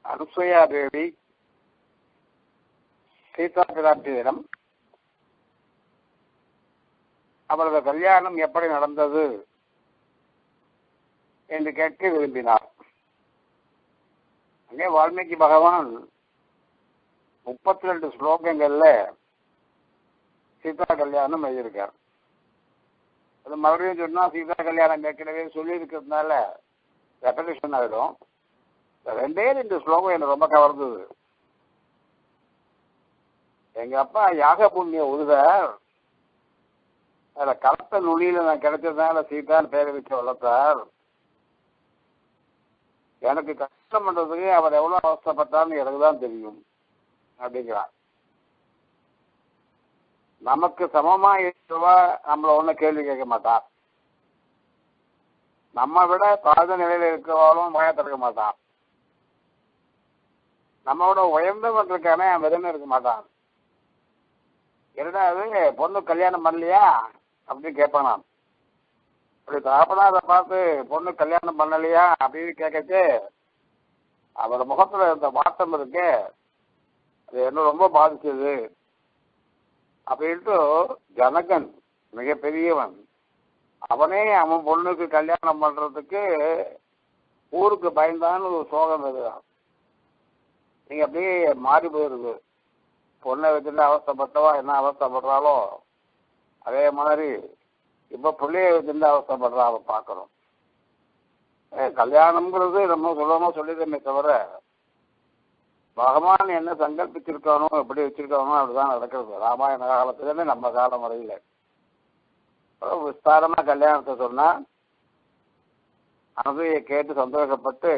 அனுசூயா தேவி சீதா பிராட்டியிடம் அவரது கல்யாணம் எப்படி நடந்தது என்று கேட்க விரும்பினார் அங்கே வால்மீகி பகவான் முப்பத்தி ரெண்டு ஸ்லோகங்கள்ல சீதா கல்யாணம் எழுதியிருக்கார் அது மறுபடியும் சொன்னா சீதா கல்யாணம் ஏற்கனவே சொல்லியிருக்கிறதுனால ரெப்படேஷன் ஆகிடும் ரெண்டே ரெண்டு ஸ்லோகம் எனக்கு ரொம்ப கவர்ந்தது எங்க அப்பா யாக புண்ணிய உருதர் அதுல கலத்த நுனியில நான் கிடைச்சதுனால சீதான் பேரை வச்சு வளர்த்தார் எனக்கு கஷ்டம் பண்றதுக்கு அவர் எவ்வளவு அவஸ்தப்பட்டார்னு எனக்கு தான் தெரியும் அப்படிங்கிறார் நமக்கு சமமா இருக்கிறவா நம்மள ஒன்றும் கேள்வி கேட்க மாட்டார் நம்ம விட தாழ்ந்த நிலையில இருக்கிறவாலும் வாய திறக்க மாட்டான் நம்மளோட உயர்ந்தவன் இருக்கானே அவன் வெறுமே இருக்க மாட்டான் இரண்டாவது பொண்ணு கல்யாணம் பண்ணலையா அப்படின்னு கேட்பான் நான் அப்படி தாப்பனாத பார்த்து பொண்ணு கல்யாணம் பண்ணலையா அப்படின்னு கேட்கச்சு அவர் முகத்துல இருந்த வாட்டம் இருக்கு அது என்ன ரொம்ப பாதிச்சது அப்படின்ட்டு ஜனகன் மிகப்பெரியவன் அவனே அவன் பொண்ணுக்கு கல்யாணம் பண்றதுக்கு ஊருக்கு பயந்தான்னு ஒரு சோகம் எழுதுறான் நீங்க அப்படியே மாறி போயிருது பொண்ணை வச்சுட்டு அவஸ்தப்பட்டவா என்ன அவஸ்தப்படுறாளோ அதே மாதிரி இப்ப பிள்ளைய வச்சுட்டு அவஸ்தப்படுறா அவ பார்க்கணும் கல்யாணம்ங்கிறது நம்ம சொல்லணுமோ சொல்லிடுமே தவிர பகவான் என்ன சங்கல்பிச்சிருக்கானோ எப்படி வச்சிருக்கானோ அப்படிதான் நடக்கிறது ராமாயண காலத்துலேருந்து நம்ம காலம் வரையில விஸ்தாரமா கல்யாணத்தை சொன்னா அனுதையை கேட்டு சந்தோஷப்பட்டு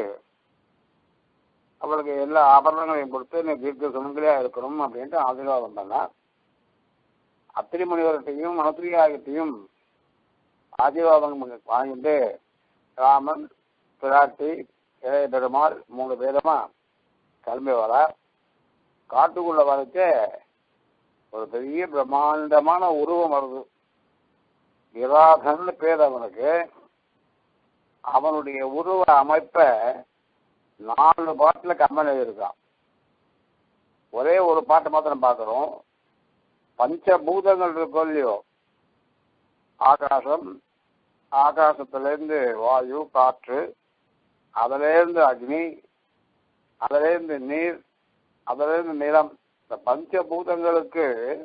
அவளுக்கு எல்லா ஆபரணங்களையும் கொடுத்து நீ தீர்க்க சுமங்கலியா இருக்கணும் அப்படின்ட்டு ஆசீர்வாதம் பண்ணார் அத்திரி முனிவர்கிட்டையும் மனத்திரியாகிட்டையும் ஆசீர்வாதம் வாங்கிட்டு ராமன் பிராட்டி இளைய பெருமாள் மூணு பேருமா கிளம்பி வர காட்டுக்குள்ள வரைச்ச ஒரு பெரிய பிரம்மாண்டமான உருவம் வருது விராகன்னு பேர் அவனுக்கு அவனுடைய உருவ அமைப்பை நாலு பாட்டில் கம்மன் எழுதியிருக்கான் ஒரே ஒரு பாட்டை மாத்திரம் பார்க்குறோம் பஞ்சபூதங்கள் இருக்கோ இல்லையோ ஆகாசம் ஆகாசத்திலேருந்து வாயு காற்று அதிலேருந்து அக்னி அதிலேருந்து நீர் அதிலேருந்து நிலம் இந்த பஞ்சபூதங்களுக்கு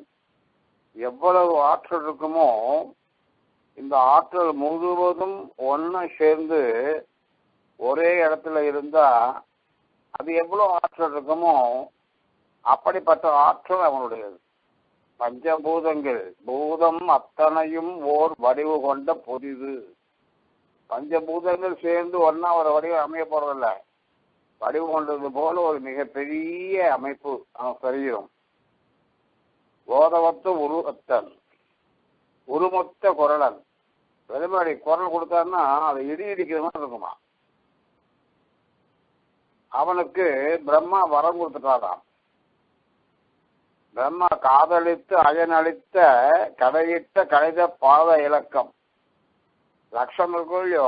எவ்வளவு ஆற்றல் இருக்குமோ இந்த ஆற்றல் முழுவதும் ஒன்று சேர்ந்து ஒரே இடத்துல இருந்தா அது எவ்வளவு ஆற்றல் இருக்குமோ அப்படிப்பட்ட ஆற்றல் அவனுடையது பஞ்சபூதங்கள் பூதம் அத்தனையும் ஓர் வடிவு கொண்ட பொதிது பஞ்சபூதங்கள் சேர்ந்து ஒன்னா ஒரு வடிவம் அமைய போறதில்ல வடிவு கொண்டது போல ஒரு மிகப்பெரிய அமைப்பு அவன் சரீரம் ஓதவத்த உருவத்தன் உருமொத்த குரலன் வெறுமடி குரல் கொடுத்தாருன்னா அதை இடி இடிக்கிற மாதிரி இருக்குமா அவனுக்கு பிரம்மா வரம் கொடுத்துட்டாராம் பிரம்மா காதலித்து அயனளித்த கடையிட்ட கடைத பாத இலக்கம் லட்சம் இருக்கும் இல்லையோ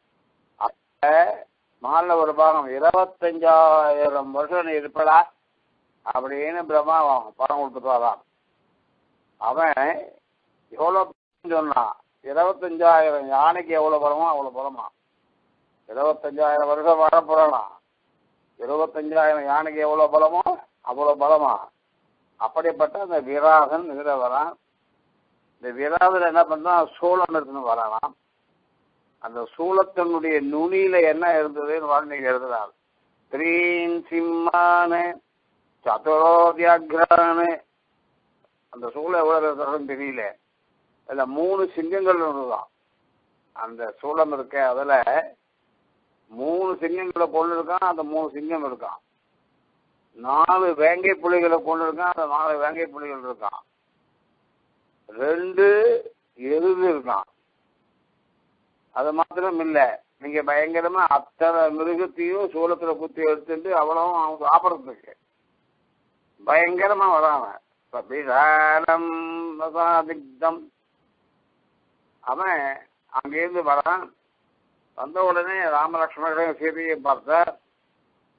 மால ஒரு பாகம் இருபத்தஞ்சாயிரம் வருஷம் நீ இருப்படா அப்படின்னு பிரம்மா பணம் கொடுத்துட்டாராம் அவன் எவ்வளோ சொன்னான் இருபத்தஞ்சாயிரம் யானைக்கு எவ்வளோ பலமோ அவ்வளோ பலமா இருபத்தஞ்சாயிரம் வருஷம் வர போறானாம் இருபத்தஞ்சாயிரம் யானைக்கு எவ்வளோ பலமோ அவ்வளோ பலமா அப்படிப்பட்ட அந்த விராகன் இதில் வரான் இந்த விராகன் என்ன பண்ணா சூளம் எடுத்துன்னு வரானாம் அந்த சூளத்தினுடைய நுனியில என்ன இருந்ததுன்னு வால்மீகி எழுதுறார் த்ரீன் சிம்மான சதுரோதியாகிரானு அந்த சூளம் எவ்வளவு இருக்கிறதுன்னு தெரியல அதுல மூணு சிங்கங்கள் இருந்துதான் அந்த சூளம் இருக்க அதுல மூணு சிங்கங்களை கொண்டு இருக்கான் அந்த மூணு சிங்கம் இருக்கான் நாலு வேங்கை புலிகளை கொண்டு இருக்கான் அந்த நாலு வேங்கை புலிகள் இருக்கான் ரெண்டு எருது இருக்கான் அது மாத்திரம் இல்லை நீங்க பயங்கரமா அத்தனை மிருகத்தையும் சூளத்துல குத்தி எடுத்துட்டு அவ்வளவும் அவங்க சாப்பிட்றதுக்கு பயங்கரமா வராம விசாலம் ரசாதிக்தம் அவன் அங்கேருந்து வரான் வந்த உடனே ராமலட்சுமணன் சீதையை பார்த்தார்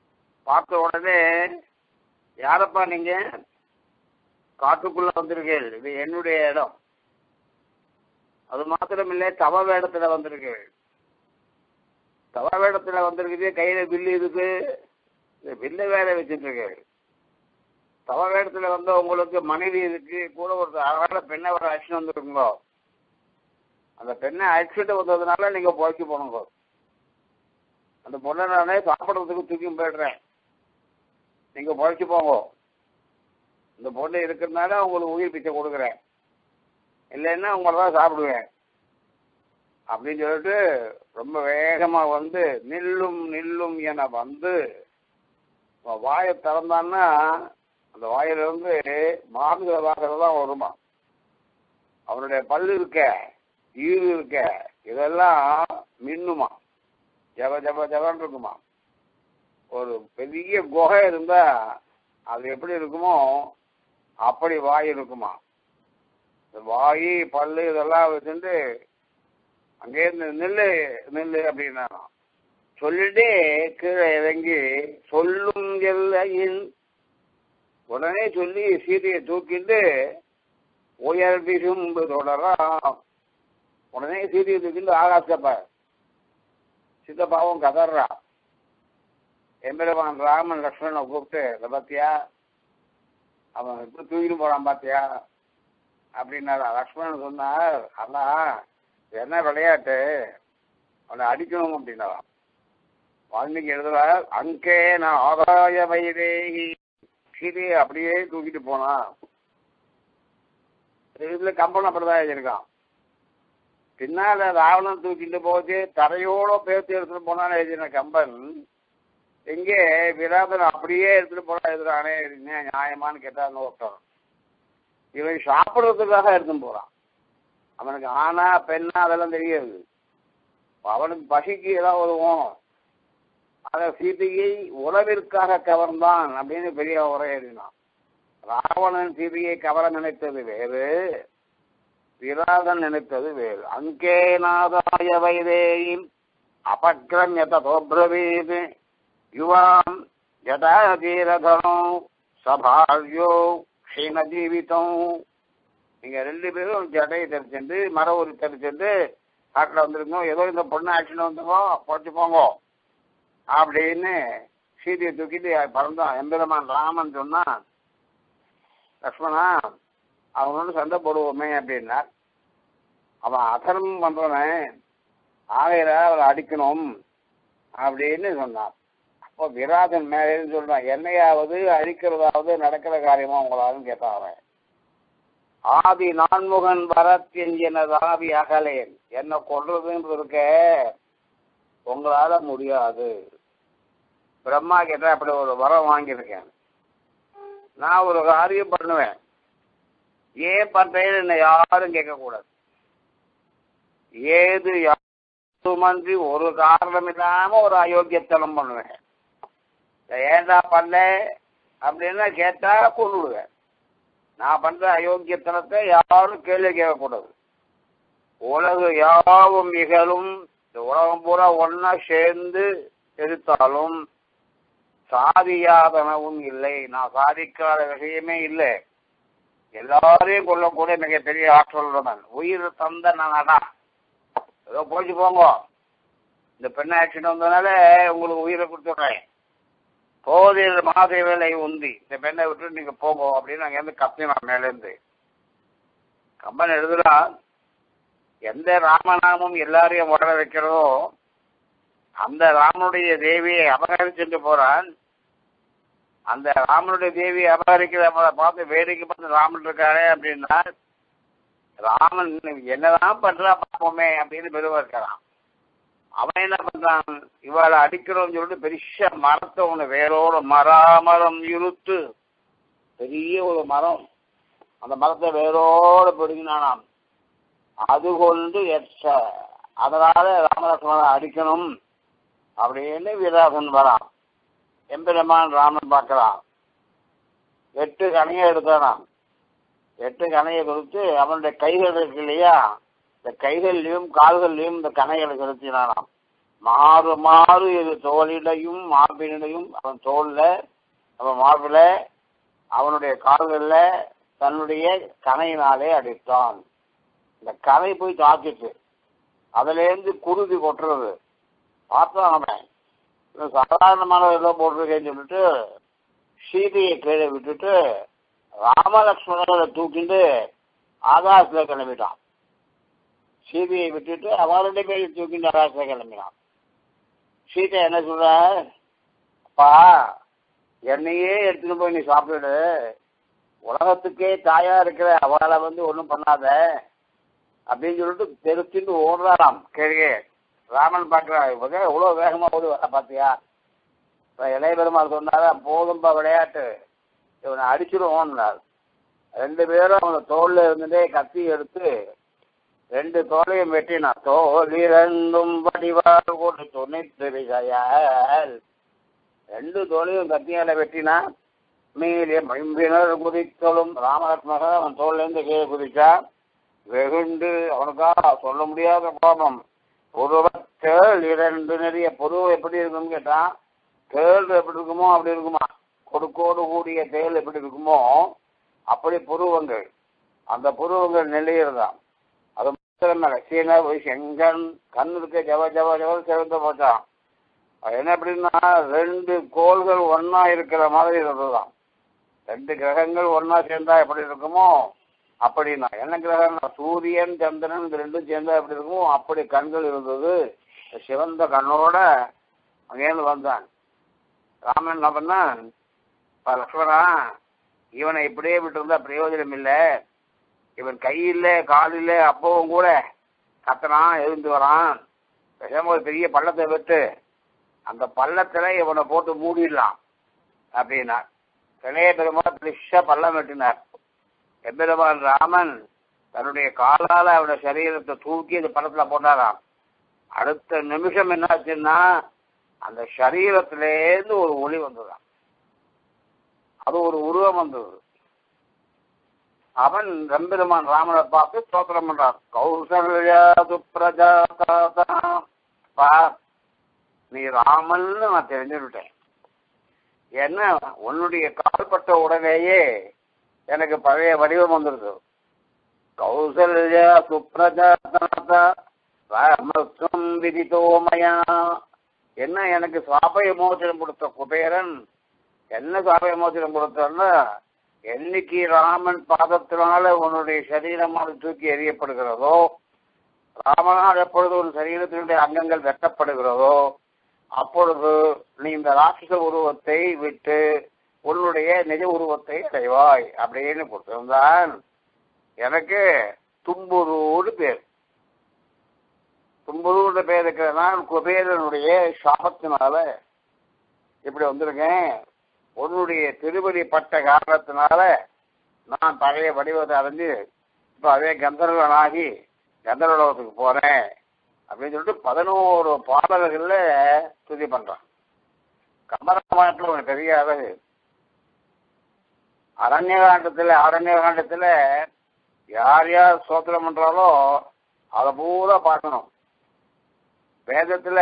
பார்த்த உடனே யாரப்பா நீங்க காட்டுக்குள்ள வந்திருக்கீள் இது என்னுடைய இடம் அது மாத்திரமில்லை தவ வேடத்துல வந்திருக்கீள் தவ வேடத்துல வந்திருக்குது கையில வில்லு இருக்கு இந்த வில்ல வேற வச்சுட்டு தவ வேடத்துல வந்து உங்களுக்கு மனைவி இருக்கு கூட ஒரு அழகான பெண்ணை வர அழைச்சிட்டு வந்துருக்குங்களோ அந்த பெண்ணை அழைச்சிட்டு வந்ததுனால நீங்க பொழைச்சி போனோங்க அந்த பொண்ணை நானே சாப்பிட்றதுக்கு தூக்கி போயிடுறேன் நீங்க பொழைச்சி போங்க இந்த பொண்ணு இருக்கிறதுனால உங்களுக்கு உயிர் பிச்சை கொடுக்குறேன் இல்லைன்னா உங்களை தான் சாப்பிடுவேன் அப்படின்னு சொல்லிட்டு ரொம்ப வேகமா வந்து நில்லும் நில்லும் என வந்து அவன் வாயை திறந்தான்னா அந்த வாயிலிருந்து மாறுகிற வாசல் வருமா அவனுடைய பல்லு இருக்க ஈறு இருக்க இதெல்லாம் மின்னுமா ஜப ஜப ஜபன்னு இருக்குமா ஒரு பெரிய குகை இருந்தா அது எப்படி இருக்குமோ அப்படி வாய் இருக்குமா இந்த வாய் பல்லு இதெல்லாம் வச்சுட்டு அங்கேருந்து நில்லு நில்லு அப்படின்னா சொல்லிட்டு கீழே இறங்கி சொல்லும் எல்லையின் உடனே சொல்லி சீதையை தூக்கிட்டு உயர் விரும்பு தொடராம் உடனே சீதையை தூக்கிட்டு ஆகாசப்ப சித்தப்பாவும் கதறா எம்பெருமான் ராமன் லக்ஷ்மணனை கூப்பிட்டு இதை பாத்தியா அவன் எப்படி தூக்கிட்டு போறான் பாத்தியா அப்படின்னாரா லக்ஷ்மணன் சொன்னார் அண்ணா இது என்ன விளையாட்டு அவனை அடிக்கணும் அப்படின்னா வால்மீகி எழுதுறார் அங்கே நான் ஆதாய வைதேகி சீதையை அப்படியே தூக்கிட்டு போனான் இதுல கம்பன் அப்படிதான் எழுதியிருக்கான் பின்னால ராவணன் தூக்கிட்டு போச்சு தரையோட பேர்த்து எடுத்துட்டு போனான்னு எழுதின கம்பன் எங்கே விராதன் அப்படியே எடுத்துட்டு போனா எழுதுறானே என்ன நியாயமான்னு கேட்டான்னு ஒருத்தன் இவன் சாப்பிடுறதுக்காக எடுத்துன்னு போறான் அவனுக்கு ஆனா பெண்ணா அதெல்லாம் தெரியாது அவனுக்கு பசிக்கு ஏதாவது உதவும் அத சீதையை உறவிற்காக கவர்ந்தான் அப்படின்னு பெரிய உரை எழுதினான் ராவணன் சீதையை கவர நினைத்தது வேறு விராதன் நினைத்தது வேறு அங்கே நாதாய வைதேயின் அபக்ரமியத தோப்ரவீத் யுவாம் ஜடாதீரதனோ சபாவியோ க்ஷீண ஜீவிதம் நீங்க ரெண்டு பேரும் ஜடையை தெரிச்சுட்டு மர ஒரு தெரிச்சுட்டு காட்டில் வந்திருக்கோம் ஏதோ இந்த பொண்ணு ஆக்சிடென்ட் வந்துங்கோ பொழைச்சு போங்க அப்படின்னு சீதையை தூக்கிட்டு பறந்தான் எம்பெருமான் ராமன் சொன்னா லக்ஷ்மணா அவனோட சண்டை போடுவோமே அப்படின்னா அவன் அதர்மம் பண்றவன் ஆகையில அவரை அடிக்கணும் அப்படின்னு சொன்னான் அப்போ விராதன் மேலேன்னு சொல்றான் என்னையாவது அழிக்கிறதாவது நடக்கிற காரியமா உங்களாலும் கேட்டான் அவன் ஆதி நான்முகன் பரத் என்கினது ஆவி அகலேன் என்ன கொள்றதுன்னு இருக்க உங்களால முடியாது பிரம்மா கிட்ட அப்படி ஒரு வரம் வாங்கியிருக்கேன் நான் ஒரு காரியம் பண்ணுவேன் ஏன் பண்றேன்னு என்ன யாரும் கேட்கக்கூடாது ஏது யாருமன்றி ஒரு காரணம் இல்லாம ஒரு அயோக்கியத்தனம் பண்ணுவேன் ஏண்டா பண்ண அப்படின்னா கேட்டா கொண்டுடுவேன் நான் பண்ற அயோக்கியத்தனத்தை யாரும் கேள்வி கேட்கக்கூடாது உலகு யாவும் நிகழும் இந்த உலகம் பூரா ஒன்னா சேர்ந்து எடுத்தாலும் சாதியாதனவும் இல்லை நான் சாதிக்காத விஷயமே இல்லை எல்லாரையும் கொல்லக்கூடிய மிகப்பெரிய ஆற்றல் உள்ளவன் உயிர் தந்த நானா ஏதோ போச்சு போங்க இந்த பெண் ஆக்சிடென்ட் வந்ததுனால உங்களுக்கு உயிரை கொடுத்துட்றேன் போதில் மாதேவலை உந்தி இந்த பெண்ணை விட்டு நீங்க போங்க அப்படின்னு அங்க இருந்து கத்தினான் மேலேருந்து கம்பன் எழுதுறான் எந்த ராமநாமம் எல்லாரையும் உடல வைக்கிறதோ அந்த ராமனுடைய தேவியை அபகரிச்சுட்டு போறான் அந்த ராமனுடைய தேவியை அபகரிக்கிற பார்த்து வேடிக்கை பார்த்து ராமன் இருக்காரே அப்படின்னா ராமன் என்னதான் பண்றா பார்ப்போமே அப்படின்னு பெருவா இருக்கிறான் அவன் என்ன பண்றான் இவாளை அடிக்கிறோம்னு சொல்லிட்டு பெரிய மரத்தை ஒண்ணு வேரோட மராமரம் இழுத்து பெரிய ஒரு மரம் அந்த மரத்தை வேரோட பிடுங்கினானாம் அது கொண்டு எச்ச அதனால ராமலட்சுமணனை அடிக்கணும் அப்படின்னு விராசன் வரான் எம்பெருமான் ராமன் பார்க்கறான் எட்டு கணையை எடுத்தானாம் எட்டு கணையை கொடுத்து அவனுடைய கைகள் இருக்கு இல்லையா இந்த கைகள்லையும் கால்கள்லையும் இந்த கணைகளை செலுத்தினானாம் மாறு மாறு இரு தோளிடையும் மார்பினையும் அவன் தோல்ல அவன் மார்பில அவனுடைய கால்கள்ல தன்னுடைய கனையினாலே அடித்தான் இந்த கனை போய் தாக்கிட்டு அதுல இருந்து குருதி கொட்டுறது பார்த்தான் அவன் இது சாதாரணமான ஏதோ போட்டிருக்கேன்னு சொல்லிட்டு சீதையை கீழே விட்டுட்டு ராமலக்ஷ்மணரை தூக்கிட்டு ஆகாசத்துல கிளம்பிட்டான் சீதையை விட்டுட்டு அவருடைய பேரை தூக்கிட்டு ஆகாசத்துல கிளம்பினான் சீதை என்ன சொல்ற அப்பா என்னையே எடுத்துட்டு போய் நீ சாப்பிடு உலகத்துக்கே தாயா இருக்கிற அவளை வந்து ஒன்றும் பண்ணாத அப்படின்னு சொல்லிட்டு தெருத்திட்டு ஓடுறாராம் கீழே ராமன் பார்க்குறா இவங்க எவ்வளோ வேகமாக ஓடி வர பார்த்தியா இப்போ இளைய பெருமாள் சொன்னாரா போதும்பா விளையாட்டு இவனை அடிச்சிடுவோம்னார் ரெண்டு பேரும் அவனை தோல்ல இருந்துட்டே கத்தி எடுத்து ரெண்டு தோலையும் வெட்டினான் தோல் இரண்டும் வடிவால் ஒரு துணித்து விசையால் ரெண்டு தோலையும் கத்தியால வெட்டினா மேலே மைம்பினர் குதித்தலும் ராமலட்சுமகன் அவன் தோல்லேருந்து கீழே குதிச்சான் வெகுண்டு அவனுக்கா சொல்ல முடியாத கோபம் புருவத்தேள் இரண்டு நிறைய புருவம் எப்படி இருக்குன்னு கேட்டான் தேள் எப்படி இருக்குமோ அப்படி இருக்குமா கொடுக்கோடு கூடிய தேள் எப்படி இருக்குமோ அப்படி புருவங்கள் அந்த புருவங்கள் நெல்லையிறதான் அது மாத்திரமல்ல சீன செங்கன் கண் இருக்க ஜவ ஜவ ஜவ சிறந்து போச்சான் அது என்ன அப்படின்னா ரெண்டு கோள்கள் ஒன்னா இருக்கிற மாதிரி இருந்ததுதான் ரெண்டு கிரகங்கள் ஒன்னா சேர்ந்தா எப்படி இருக்குமோ அப்படின்னா என்ன கிரகம் சூரியன் சந்திரன் இது ரெண்டும் சேர்ந்தா எப்படி இருக்குமோ அப்படி கண்கள் இருந்தது சிவந்த கண்ணோட அங்கேருந்து வந்தான் ராமன் என்ன பண்ணான் "அப்பா லக்ஷ்மணா இவனை இப்படியே விட்டுருந்தா பிரயோஜனம் இல்லை இவன் கையில் காலில் அப்பவும் கூட கத்தனான் எழுந்து வரான் பேசாம ஒரு பெரிய பள்ளத்தை விட்டு அந்த பள்ளத்துல இவனை போட்டு மூடிடலாம் அப்படின்னார் இளைய பெருமாள் பெருசா பள்ளம் வெட்டினார் எம்பெருமான் ராமன் தன்னுடைய காலால அவனுடைய சரீரத்தை தூக்கி அந்த பள்ளத்துல போட்டாராம் அடுத்த நிமிஷம் என்னாச்சுன்னா அந்த சரீரத்திலேருந்து ஒரு ஒளி வந்ததாம் அது ஒரு உருவம் வந்தது அவன் ரம்பெருமான் ராமனை பார்த்து ஸ்தோத்திரம் பண்றான் கௌசல்யா சுப்ரஜாதா நீ ராமன்னு நான் தெரிஞ்சுக்கிட்டேன் என்ன உன்னுடைய கால்பட்ட உடனேயே எனக்கு பழைய வடிவம் வந்துருது கௌசல்யா சுப்ரஜாதா ராமத்துவம் விதித்தோமயா என்ன எனக்கு சாப விமோசனம் கொடுத்த குபேரன் என்ன சாப விமோசனம் கொடுத்தன்னா என்னைக்கு ராமன் பாதத்தினால உன்னுடைய சரீரமாக தூக்கி எறியப்படுகிறதோ ராமனால் எப்பொழுது உன் சரீரத்தினுடைய அங்கங்கள் வெட்டப்படுகிறதோ அப்பொழுது நீ இந்த ராட்சச உருவத்தை விட்டு உன்னுடைய நிஜ உருவத்தை அடைவாய் அப்படின்னு கொடுத்திருந்தான் எனக்கு தும்புருன்னு பேர் தும்புருன்ற பேர் இருக்கிறதுனா குபேரனுடைய சாபத்தினால இப்படி வந்திருக்கேன் உன்னுடைய திருவடி பட்ட காரணத்தினால நான் பழைய வடிவத்தை அடைஞ்சு இப்போ அதே கந்தர்வனாகி கந்தர்வலோகத்துக்கு போறேன் அப்படின்னு சொல்லிட்டு பதினோரு பாடல்கள்ல துதி பண்றான் கம்பராமாயணத்துல ஒரு பெரிய அழகு அரண்ய காண்டத்துல அரண்ய காண்டத்துல யார் யார் சோத்திரம் பண்றாலோ அதை பூரா பார்க்கணும் வேதத்துல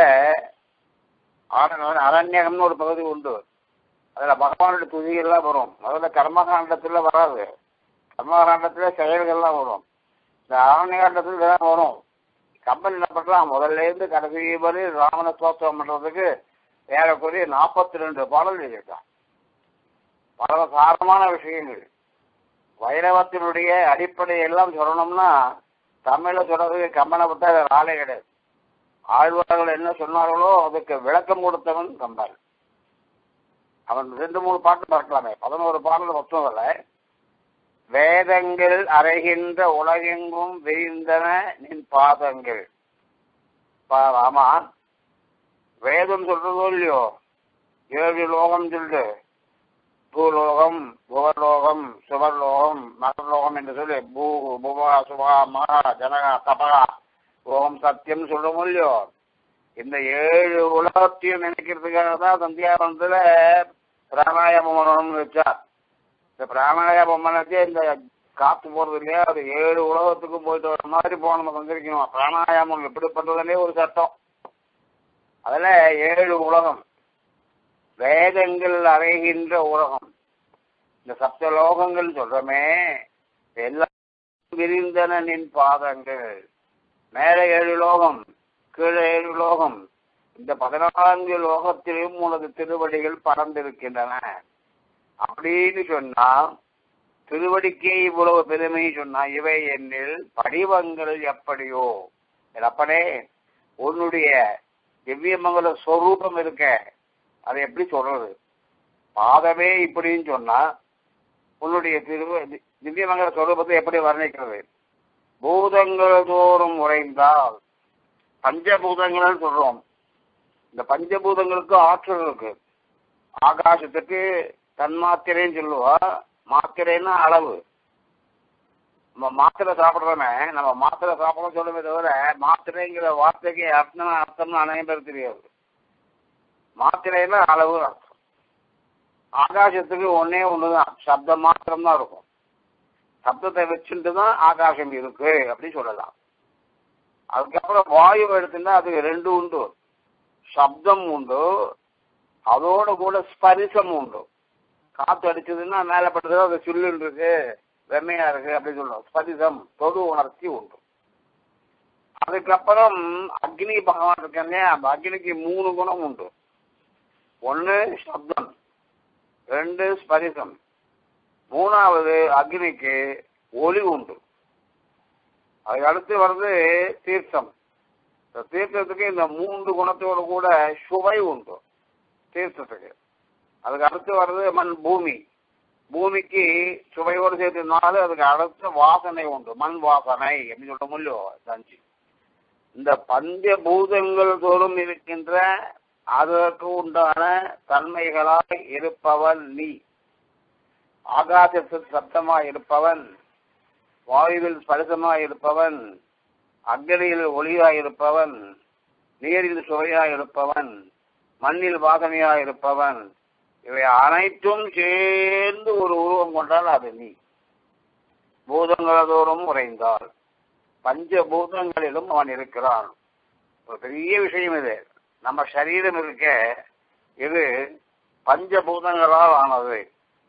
ஆர- அரண்யகம்னு ஒரு பகுதி உண்டு அதுல பகவானுடைய துதிகள்லாம் வரும் முதல்ல கர்மகாண்டத்துல வராது கர்மகாண்டத்துல செயல்கள்லாம் வரும் இந்த அரண்யகாண்டத்துல இதெல்லாம் வரும் கம்பன் என்ன பண்றான் முதல்ல இருந்து கடைசி வரை ராமனை ஸ்தோத்திரம் பண்றதுக்கு ஏறக்குறைய நாற்பத்தி ரெண்டு பாடல் எழுதியிருக்கான் பல சாரமான விஷயங்கள் வைரவத்தினுடைய அடிப்படை எல்லாம் சொல்லணும்னா தமிழ்ல சொல்றதுக்கு கம்பனை விட்டா வேற ஆளே கிடையாது ஆழ்வார்கள் என்ன சொன்னார்களோ அதுக்கு விளக்கம் கொடுத்தவன் கம்பன் அவன் ரெண்டு மூணு பாட்டு பார்க்கலாமே பதினோரு பாடல் மொத்தம் இல்லை வேதங்கள் அறைகின்ற உலகெங்கும் விரிந்தன நின் பாதங்கள் பா ராமா வேதம் சொல்றதோ இல்லையோ ஏழு லோகம் சொல்லு பூலோகம் புவலோகம் சுவர்லோகம் மகர்லோகம் என்று சொல்லி பூ புவா சுபா மகா ஜனகா தபகா ஓம் சத்தியம் சொல்றோமோ இல்லையோ இந்த ஏழு உலகத்தையும் நினைக்கிறதுக்காக தான் சந்தியாபந்தத்துல பிராணாயாமம் பண்ணணும்னு வச்சார் இந்த பிராணாயாமம் பண்ணச்சே இந்த காத்து போறது இல்லையா அது ஏழு உலகத்துக்கும் போயிட்டு வர மாதிரி போகணும் வந்திருக்கணும் பிராணாயாமம் எப்படி பண்றதுன்னே ஒரு சட்டம் அதுல ஏழு உலகம் வேதங்கள் அறைகின்ற உலகம் இந்த சப்தலோகங்கள் சொல்றமே எல்லாம் விரிந்தன நின் பாதங்கள் மேலே ஏழு லோகம் கீழே ஏழு லோகம் இந்த பதினான்கு லோகத்திலும் உனது திருவடிகள் பறந்திருக்கின்றன அப்படின்னு சொன்னா திருவடிக்கே இவ்வளவு பெருமை சொன்னா இவை என்னில் படிவங்கள் எப்படியோ அப்பனே உன்னுடைய திவ்யமங்கல ஸ்வரூபம் இருக்க அதை எப்படி சொல்றது பாதமே இப்படின்னு சொன்னா உன்னுடைய திரு திவ்யமங்கல ஸ்வரூபத்தை எப்படி வர்ணிக்கிறது பூதங்கள் தோறும் உறைந்தால் பஞ்சபூதங்கள் சொல்றோம் இந்த பஞ்சபூதங்களுக்கு ஆற்றல் இருக்கு ஆகாசத்துக்கு தன்மாத்திரைன்னு சொல்லுவா மாத்திரைன்னா அளவு நம்ம மாத்திரை சாப்பிடுறோமே நம்ம மாத்திரை சாப்பிடணும் சொல்லுமே தவிர மாத்திரைங்கிற வார்த்தைக்கு அர்த்தம் அர்த்தம்னு அனைவரும் பேர் தெரியாது மாத்திரைன்னா அளவு அர்த்தம் ஆகாசத்துக்கு ஒன்னே ஒண்ணுதான் சப்தம் மாத்திரம் தான் இருக்கும் சப்தத்தை வச்சுட்டு தான் ஆகாசம் இருக்கு அப்படின்னு சொல்லலாம் அதுக்கப்புறம் வாயு எடுத்துன்னா அதுக்கு ரெண்டு உண்டு சப்தம் உண்டு அதோட கூட ஸ்பரிசம் உண்டு காத்து அடிச்சதுன்னா மேல பட்டது அது சுல்லுன்னு இருக்கு வெம்மையா இருக்கு அப்படின்னு சொல்லுவோம் ஸ்பரிசம் தொடு உணர்ச்சி உண்டு அதுக்கப்புறம் அக்னி பகவான் இருக்காங்க அந்த அக்னிக்கு மூணு குணம் உண்டு ஒன்னு சப்தம் ரெண்டு ஸ்பரிசம் மூணாவது அக்னிக்கு ஒளி உண்டு அதுக்கு அடுத்து வருது தீர்த்தம் இந்த தீர்த்தத்துக்கு இந்த மூன்று குணத்தோடு கூட சுவை உண்டு தீர்த்தத்துக்கு அதுக்கு அடுத்து வர்றது மண் பூமி பூமிக்கு சுவையோடு சேர்த்து நாலு அதுக்கு அடுத்த வாசனை உண்டு மண் வாசனை அப்படின்னு சொல்ல முடியும் தஞ்சு இந்த பஞ்ச பூதங்கள் தோறும் இருக்கின்ற அதற்கு உண்டான தன்மைகளாய் இருப்பவன் நீ ஆகாசத்தில் சப்தமாய் இருப்பவன் வாயுவில் ஸ்பரிசமாய் இருப்பவன் அக்னியில் ஒளியாய் இருப்பவன் நீரில் சுவையாய் இருப்பவன் மண்ணில் வாசனையாய் இருப்பவன் இவை அனைத்தும் சேர்ந்து ஒரு உருவம் கொண்டால் அது நீ பூதங்களதோறும் உறைந்தால் பஞ்ச பூதங்களிலும் அவன் இருக்கிறான் ஒரு பெரிய விஷயம் இது நம்ம சரீரம் இருக்க இது பஞ்சபூதங்களால் ஆனது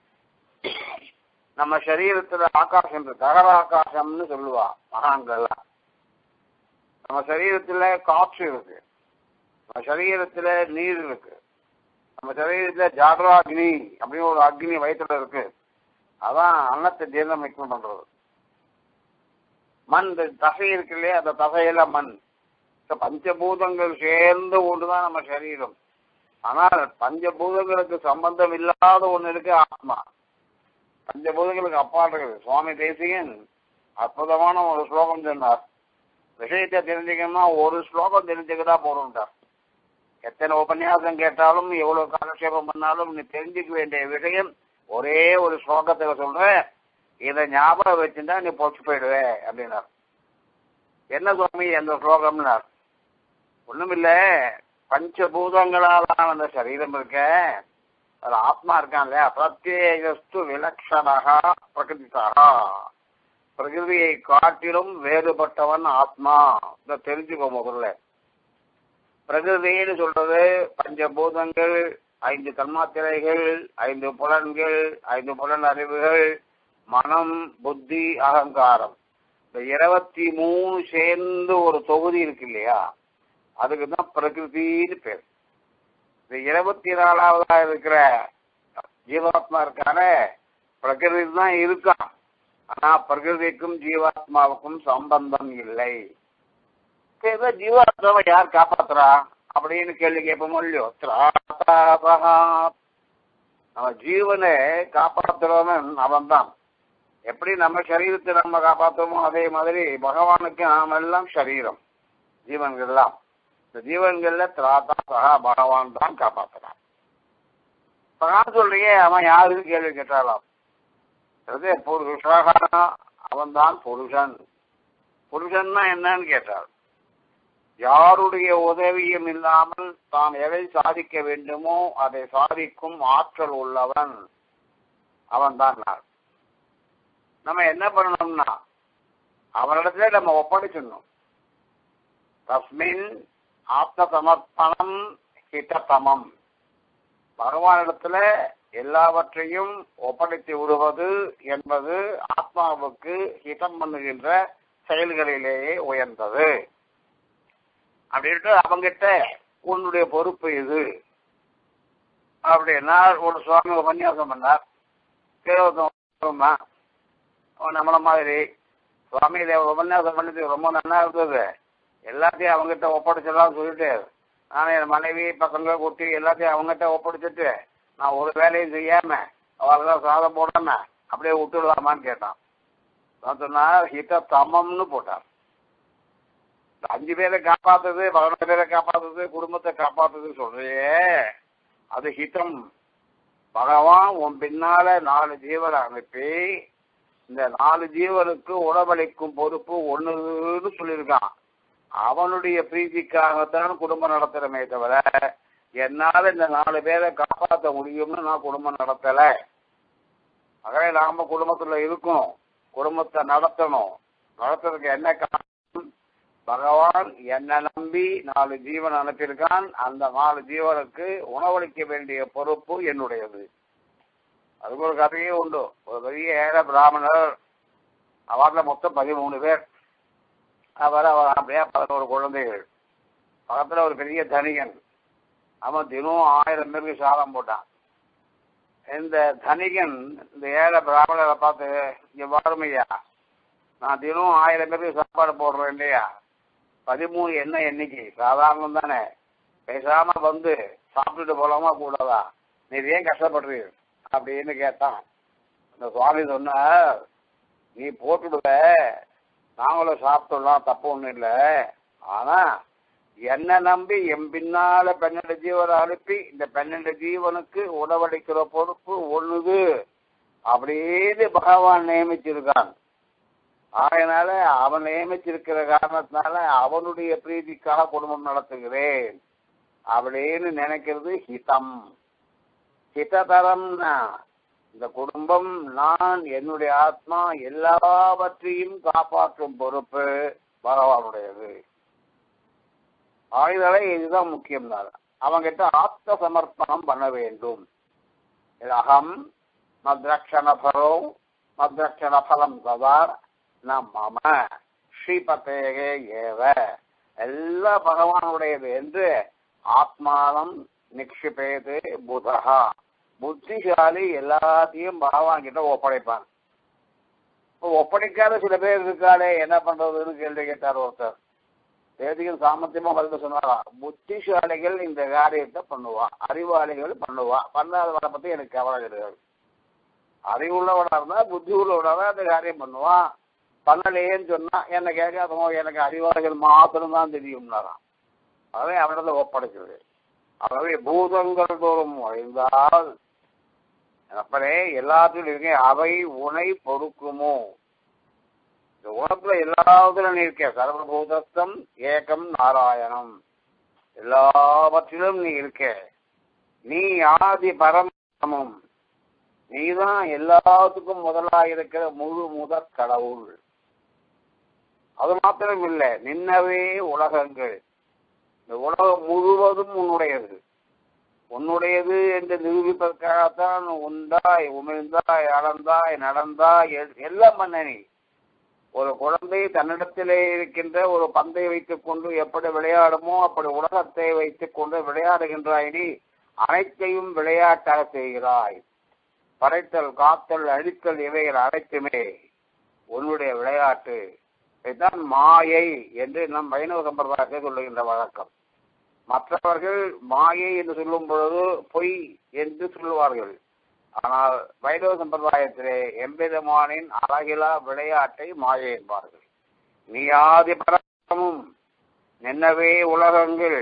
நம்ம சரீரத்துல ஆகாசம் இருக்கு தகர ஆகாசம்னு சொல்லுவா மகான்கள்லாம் நம்ம சரீரத்துல காற்று இருக்கு நம்ம சரீரத்துல நீர் இருக்கு நம்ம சரீரத்துல ஜாகராக்னி அப்படின்னு ஒரு அக்னி வயிற்றுல இருக்கு அதான் அன்னத்தை ஜீரணமிக்கம் பண்றது மண் இந்த தசை இருக்கு இல்லையா அந்த தசையில மண் இந்த பஞ்சபூதங்கள் சேர்ந்து ஒன்றுதான் நம்ம சரீரம் ஆனால் பஞ்சபூதங்களுக்கு சம்பந்தம் இல்லாத ஒண்ணு இருக்கு ஆத்மா பஞ்சபூதங்களுக்கு அப்பால் இருக்குது சுவாமி தேசிகன் அற்புதமான ஒரு ஸ்லோகம் சொன்னார் விஷயத்தை தெரிஞ்சுக்கணும்னா ஒரு ஸ்லோகம் தெரிஞ்சுக்கிட்டா போறோம்ட்டார் எத்தனை உபன்யாசம் கேட்டாலும் எவ்வளவு காலக்ஷேபம் பண்ணாலும் நீ தெரிஞ்சுக்க வேண்டிய விஷயம் ஒரே ஒரு ஸ்லோகத்துல சொல்ற இதை ஞாபகம் வச்சுட்டா நீ பொச்சு போயிடுவே அப்படின்னார் என்ன சுவாமி அந்த ஸ்லோகம்னார் ஒண்ணுமில்ல பஞ்சபூதங்களால் அந்த சரீரம் இருக்க அது ஆத்மா இருக்கான் இல்லையா பிரத்யேகஸ்து விலக்ஷணகா பிரகிருதிதா பிரகிருதியை காட்டிலும் வேறுபட்டவன் ஆத்மா இதை தெரிஞ்சுக்கோ முதல்ல பிரகிருதின்னு சொல்றது பஞ்சபூதங்கள் ஐந்து தன்மாத்திரைகள் ஐந்து புலன்கள் ஐந்து புலன் அறிவுகள் மனம் புத்தி அகங்காரம் இந்த இருபத்தி மூணு சேர்ந்து ஒரு தொகுதி இருக்கு இல்லையா அதுக்கு தான் பிரகிருதின்னு பேர் இந்த இருபத்தி நாலாவதா இருக்கிற ஜீவாத்மா இருக்கான பிரகிருதி தான் இருக்கான் ஆனா பிரகிருதிக்கும் ஜீவாத்மாவுக்கும் சம்பந்தம் இல்லை ஏதோ ஜீவாத்மாவை யார் காப்பாத்துறா அப்படின்னு கேள்வி கேட்போமோ இல்லையோ திராதாபகா நம்ம ஜீவனை காப்பாத்துறவன் அவன் தான் எப்படி நம்ம சரீரத்தை நம்ம காப்பாற்றுவோமோ அதே மாதிரி பகவானுக்கு நாம எல்லாம் சரீரம் ஜீவன்கள் எல்லாம் இந்த ஜீவன்கள்ல திராதா சகா பகவான் தான் காப்பாத்துறான் பகவான் சொல்றியே அவன் யாருக்கு கேள்வி கேட்டாலாம் அது புருஷகா அவன் தான் புருஷன் புருஷன்னா என்னன்னு கேட்டார் யாருடைய உதவியும் இல்லாமல் தான் எதை சாதிக்க வேண்டுமோ அதை சாதிக்கும் ஆற்றல் உள்ளவன் அவன் தான் நான் நம்ம என்ன பண்ணணும்னா அவனிடத்துல நம்ம ஒப்படைச்சிடணும் தஸ்மின் ஆத்ம சமர்ப்பணம் ஹிததமம் பகவானிடத்துல எல்லாவற்றையும் ஒப்படைத்து விடுவது என்பது ஆத்மாவுக்கு ஹிதம் பண்ணுகின்ற செயல்களிலேயே உயர்ந்தது அப்படின்ட்டு அவங்கிட்ட உன்னுடைய பொறுப்பு இது அப்படின்னா ஒரு சுவாமி உபன்யாசம் பண்ணார் கேவத்தம் நம்மள மாதிரி சுவாமி இதை உபன்யாசம் பண்ணது ரொம்ப நல்லா இருந்தது எல்லாத்தையும் அவங்ககிட்ட ஒப்படைச்சிடலாம் சொல்லிட்டு நான் என் மனைவி பசங்க குட்டி எல்லாத்தையும் அவங்ககிட்ட ஒப்படைச்சிட்டு நான் ஒரு வேலையும் செய்யாம அவரெல்லாம் சாதம் போடாம அப்படியே விட்டுடலாமான்னு கேட்டான் நான் சொன்னா ஹித தமம்னு போட்டார் இந்த அஞ்சு பேரை காப்பாத்துது பதினொன்று பேரை காப்பாத்துது குடும்பத்தை காப்பாத்துது சொல்றியே அது ஹிதம் பகவான் உன் பின்னால நாலு ஜீவனை அனுப்பி இந்த நாலு ஜீவனுக்கு உணவளிக்கும் பொறுப்பு ஒண்ணுன்னு சொல்லியிருக்கான் அவனுடைய பிரீதிக்காகத்தான் குடும்பம் நடத்துறமே தவிர என்னால இந்த நாலு பேரை காப்பாற்ற முடியும்னு நான் குடும்பம் நடத்தல ஆகவே நாம குடும்பத்துல இருக்கோம் குடும்பத்தை நடத்தணும் நடத்துறதுக்கு என்ன காரணம் பகவான் என்னை நம்பி நாலு ஜீவன் அனுப்பியிருக்கான் அந்த நாலு ஜீவனுக்கு உணவளிக்க வேண்டிய பொறுப்பு என்னுடையது அதுக்கு ஒரு கதையே உண்டு ஒரு பெரிய ஏழை பிராமணர் அவரில் மொத்தம் பதிமூணு பேர் அவர் அவர் அப்படியே பதினோரு குழந்தைகள் பக்கத்தில் ஒரு பெரிய தனிகன் அவன் தினம் ஆயிரம் பேருக்கு சாதம் போட்டான் இந்த தனிகன் இந்த ஏழை பிராமணரை பார்த்து இங்க பாருமையா நான் தினம் ஆயிரம் பேருக்கு சாப்பாடு போடுறேன் இல்லையா பதிமூணு என்ன எண்ணிக்கை சாதாரணம் தானே பேசாம வந்து சாப்பிட்டுட்டு போலாமா கூடாதா நீ ஏன் கஷ்டப்படுறீங்க அப்படின்னு கேட்டான் இந்த சுவாமி சொன்னார் நீ போட்டுடுவ நாங்களும் சாப்பிட்டுடலாம் தப்பு ஒன்றும் இல்லை ஆனா என்ன நம்பி என் பின்னால பன்னெண்டு ஜீவனை அனுப்பி இந்த பன்னெண்டு ஜீவனுக்கு உணவளிக்கிற பொறுப்பு ஒண்ணுது அப்படின்னு பகவான் நியமிச்சிருக்கான் அதனால அவன் நியமிச்சிருக்கிற காரணத்தினால அவனுடைய பிரீதிக்காக குடும்பம் நடத்துகிறேன் அப்படின்னு நினைக்கிறது ஹிதம் ஹிததரம்னா இந்த குடும்பம் நான் என்னுடைய ஆத்மா எல்லாவற்றையும் காப்பாற்றும் பொறுப்பு பகவானுடையது ஆயுதலை இதுதான் முக்கியம் தான் அவங்கிட்ட ஆத்ம சமர்ப்பணம் பண்ண வேண்டும் இது அகம் மத்ரக்ஷண பலோ மத்ரக்ஷண பலம் சதா நம் மம ஸ்ரீபத்தேகே ஏவ எல்லா பகவானுடையது என்று ஆத்மானம் நிக்ஷிபேது புதகா புத்திசாலி எல்லாத்தையும் பகவான் கிட்ட ஒப்படைப்பான் இப்போ ஒப்படைக்காத சில பேர் இருக்காளே என்ன பண்றதுன்னு கேள்வி கேட்டார் ஒருத்தர் வேதிகள் சாமர்த்தியமா பதில் சொன்னாரா புத்திசாலிகள் இந்த காரியத்தை பண்ணுவா அறிவாளிகள் பண்ணுவா பண்ணாதவரை பத்தி எனக்கு கவலை கிடையாது அறிவுள்ளவனா இருந்தா புத்தி உள்ளவனா அந்த காரியம் பண்ணுவான் பண்ணலையேன்னு சொன்னா என்ன கேட்காதவங்க எனக்கு அறிவாளிகள் மாத்திரம் தான் தெரியும்னாராம் அதே அவனிடத்துல ஒப்படைக்கிறது ஆகவே பூதங்கள் தோறும் அழிந்தால் அப்பனே எல்லாத்திலும் இருக்கேன் அவை உனை பொறுக்குமோ இந்த உலகத்துல எல்லாத்திலும் நீ இருக்க சர்வபூதஸ்தம் ஏகம் நாராயணம் எல்லாவற்றிலும் நீ இருக்க நீ ஆதி பரமமும் நீதான் எல்லாத்துக்கும் முதலா இருக்கிற முழு முதற் கடவுள் அது மாத்திரம் இல்லை நின்னவே உலகங்கள் இந்த உலகம் முழுவதும் உன்னுடையது உன்னுடையது என்று நிரூபிப்பதற்காகத்தான் உண்டாய் உமிழ்ந்தாய் அளந்தாய் நடந்தாய் எல்- எல்லாம் பண்ண நீ ஒரு குழந்தை தன்னிடத்திலே இருக்கின்ற ஒரு பந்தை வைத்துக் கொண்டு எப்படி விளையாடுமோ அப்படி உலகத்தை வைத்துக் கொண்டு விளையாடுகின்றாய் நீ அனைத்தையும் விளையாட்டாக செய்கிறாய் படைத்தல் காத்தல் அழித்தல் இவைகள் அனைத்துமே உன்னுடைய விளையாட்டு இதுதான் மாயை என்று நம் வைணவ சம்பிரதாயத்தை சொல்லுகின்ற வழக்கம் மற்றவர்கள் மாயை என்று சொல்லும் பொழுது பொய் என்று சொல்லுவார்கள் ஆனால் வைணவ சம்பிரதாயத்திலே எம்பெருமானின் அழகிலா விளையாட்டை மாயை என்பார்கள் நீயாதி பரமும் நின்னவே உலகங்கள்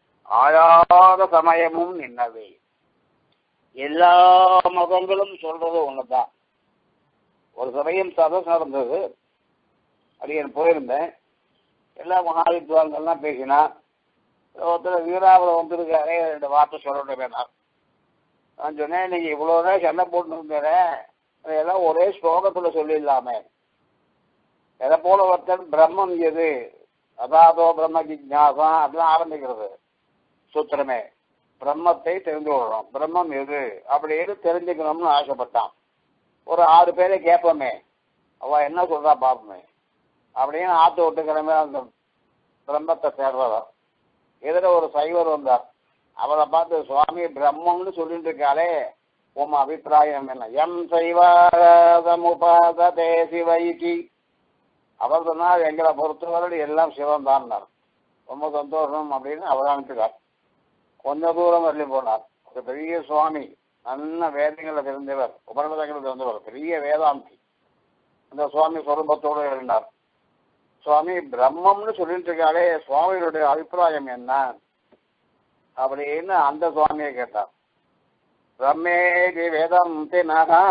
ஆயாத சமயமும் நின்னவே எல்லா மதங்களும் சொல்றது ஒண்ணுதான் ஒரு சமயம் சதஸ் நடந்தது அடியன் போயிருந்தேன் எல்லா மகாவித்வான்கள்லாம் பேசினா ஒருத்தர் வீராவில் வந்திருக்காரே ரெண்டு வார்த்தை சொல்லணும் வேணாம் நான் சொன்னேன் நீங்க இவ்வளவுதான் சண்டை போட்டு இருந்தேன் அதெல்லாம் ஒரே ஸ்லோகத்துல சொல்லிடலாமே எதை போல ஒருத்தன் பிரம்மம் எது அதாதோ பிரம்ம ஜிஜாசா அப்படின்னு ஆரம்பிக்கிறது சூத்திரமே பிரம்மத்தை தெரிந்து கொள்ளணும் பிரம்மம் எது அப்படின்னு தெரிஞ்சுக்கணும்னு ஆசைப்பட்டான் ஒரு ஆறு பேரை கேட்போமே அவ என்ன சொல்றா பார்ப்போமே அப்படின்னு ஆத்து விட்டு கிளம்பி அந்த பிரம்மத்தை சேர்றவர் எதிர ஒரு சைவர் வந்தார் அவரை பார்த்து சுவாமி பிரம்மம்னு சொல்லிட்டு இருக்காளே உம் அபிப்பிராயம் என்ன எம் சைவாதமுபாதே சிவைக்கு அவர் சொன்னார் எங்களை பொறுத்தவரை எல்லாம் சிவன் தான் ரொம்ப சந்தோஷம் அப்படின்னு அவதானிச்சுக்கார் கொஞ்ச தூரம் வரலி போனார் ஒரு பெரிய சுவாமி நல்ல வேதங்களை தெரிந்தவர் உபநிடதங்களை தெரிந்தவர் பெரிய வேதாந்தி அந்த சுவாமி சொரூபத்தோடு இருந்தார் சுவாமி பிரம்மம்னு சொல்லிட்டு இருக்காளே சுவாமியுடைய அபிப்பிராயம் என்ன அப்படின்னு அந்த சுவாமியை கேட்டார் பிரம்மேதி வேதம் தினகா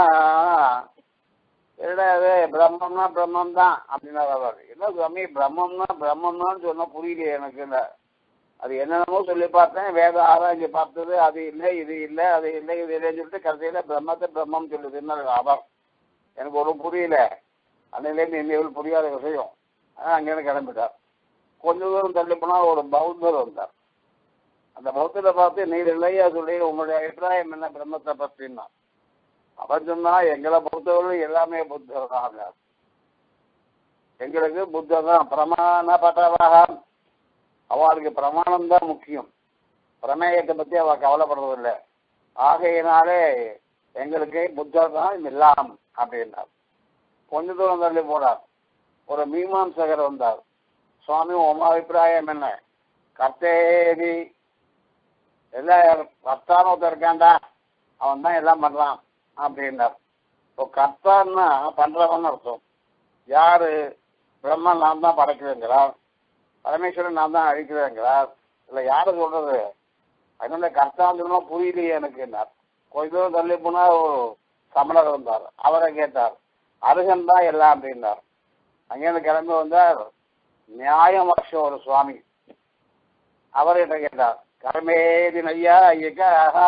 என்னது பிரம்மம்னா பிரம்மம் தான் அப்படின்னா அவர் என்ன சுவாமி பிரம்மம்னா பிரம்மம்னான்னு சொன்னா புரியலையே எனக்கு இல்லை அது என்னென்னமோ சொல்லி பார்த்தேன் வேத ஆராய்ச்சி பார்த்தது அது இல்லை இது இல்லை அது இல்லை இது இல்லைன்னு சொல்லிட்டு கடைசியில் பிரம்மத்தை பிரம்மம் சொல்லுதுன்னு அவர் எனக்கு ஒன்றும் புரியல அன்னையிலேருந்து இன்னைக்கு புரியாத விஷயம் ஆனால் அங்கேருந்து கிளம்பிட்டார் கொஞ்ச தூரம் தள்ளி போனால் ஒரு பௌத்தர் வந்தார் அந்த பௌத்தரை பார்த்து நீர் இல்லையா சொல்லி உங்களுடைய அபிப்பிராயம் என்ன பிரம்மத்தை பற்றின்னா அவர் சொன்னா எங்களை பொறுத்தவரை எல்லாமே புத்தர் தான் எங்களுக்கு புத்தர் தான் பிரமாண பட்டவாக அவளுக்கு பிரமாணம் தான் முக்கியம் பிரமேயத்தை பத்தி அவ கவலைப்படுறதில்லை ஆகையினாலே எங்களுக்கு புத்தர் தான் எல்லாம் அப்படின்னார் கொஞ்ச தூரம் தள்ளி போனார் ஒரு மீமாம்சகர் வந்தார் சுவாமி உமா அபிப்பிராயம் என்ன கர்த்தேதி எல்லாம் கர்த்தான்னு ஒருத்தர் இருக்காண்டா அவன் தான் எல்லாம் பண்றான் அப்படின்னார் இப்போ கர்த்தான்னா பண்றவன் அர்த்தம் யாரு பிரம்மன் நான் தான் படைக்கிறேங்கிறார் பரமேஸ்வரன் நான் தான் அழிக்கிறேங்கிறார் இல்லை யாரு சொல்றது அதனால கர்த்தாந்தமா புரியலையே எனக்குன்னார் கொஞ்ச தூரம் தள்ளி போனா ஒரு சமணர் வந்தார் அவரை கேட்டார் அருகன் தான் எல்லாம் அப்படின்னார் அங்கேருந்து கிளம்பி வந்தார் நியாயம் வருஷம் ஒரு சுவாமி அவர்கிட்ட கேட்டார் கர்மேதி நையா ஐயக்கா